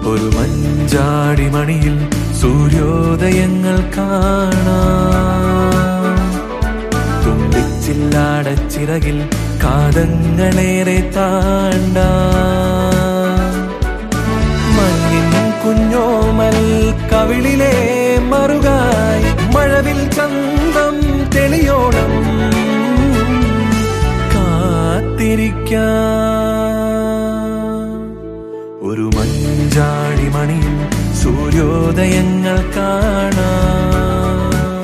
ഒരു മഞ്ചാടി മണിയിൽ സൂര്യോദയങ്ങൾ കാണാം തുമ്പിച്ചില്ലാടച്ചിറകിൽ കാതങ്ങളേറെ താണ്ട മഞ്ഞിൻ കുഞ്ഞോമൽ കവിളിലെ മറുകായി മഴവിൽ ചന്തം തെളിയോണം കാത്തിരിക്കാം ഒരു മഞ്ചാടി മണിയിൽ സൂര്യോദയങ്ങൾ കാണാം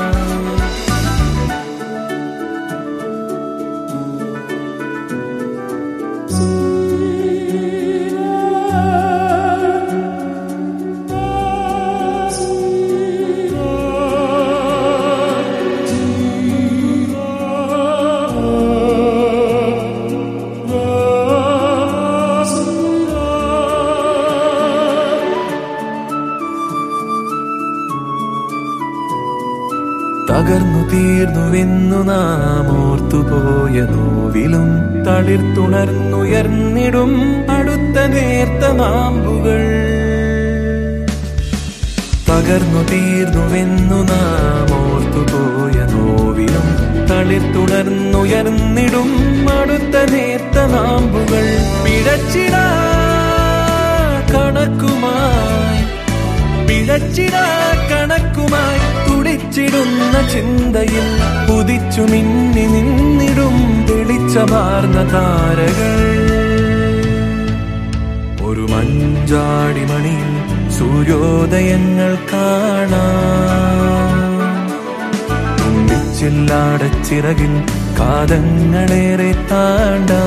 തകർന്നു തീർന്നുവെന്നു നാം ഓർത്തുപോയ നോവിലും തളിർത്തുണർന്നുയർന്നിടും അടുത്ത നേർത്ത മാമ്പുകൾ തകർന്നു തീർന്നുവെന്നു നാം ഓർത്തുപോയ നോവിലും തളിർത്തുണർന്നുയർന്നിടും അടുത്ത നേർത്ത നാമ്പുകൾ പിഴച്ചിടാ കണക്കുമായി പിഴച്ചിടാ കണക്കുമായി തുടിച്ചിടുന്ന ചിന്തയിൽ ഉദിച്ചു മിന്നി നിന്നിടും തെളിച്ചമാർന്ന താരകൾ ഒരു മഞ്ചാടി മണിയിൽ സൂര്യോദയങ്ങൾ കാണാം തുമ്പിച്ചില്ലാടച്ചിറകിൽ കാതങ്ങളേറെ താണ്ടാ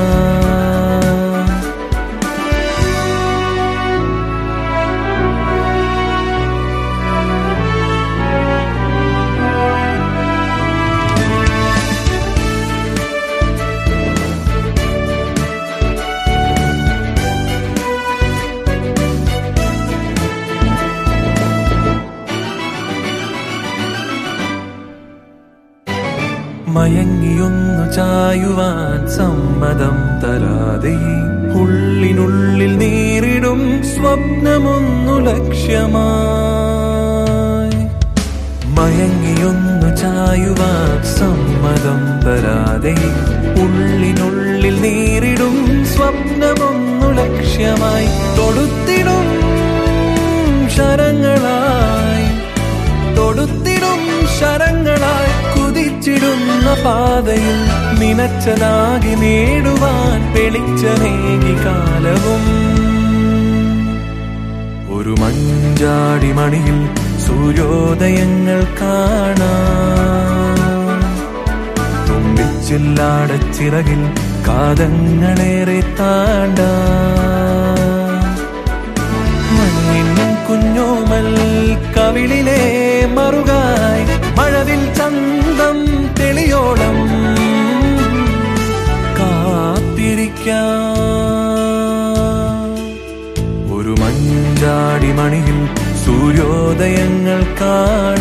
മയങ്ങിയൊന്നു ചായുവാൻ സമ്മതം തരാതെ ഉള്ളിനുള്ളിൽ നേരിടും സ്വപ്നമൊന്നു ലക്ഷ്യമായി മയങ്ങിയൊന്നു ചായുവാൻ സമ്മതം തരാതെ ഉള്ളിനുള്ളിൽ നേരിടും സ്വപ്നമൊന്നു ലക്ഷ്യമായി തൊടുത്തിടും ശരങ്ങളായി തൊടുത്തിടും ശരങ്ങളായി കുതിച്ചിടുന്ന പാതയിൽ നിനച്ചതാകി നേടുവാൻ വെളിച്ചമേകി കാലവും ഒരു മഞ്ചാടി മണിയിൽ സൂര്യോദയങ്ങൾ കാണാം തുമ്പിച്ചില്ലാടച്ചിറകിൽ കാതങ്ങളേറെ താണ്ടാ മഞ്ഞിൻ കുഞ്ഞോമൽ കവിളിലെ മറുകായി മഴവിൽ ചന്തം തെളിയോളം കാത്തിരിക്കാം ഒരു മഞ്ചാടി മണിയിൽ സൂര്യോദയങ്ങൾ കാണാം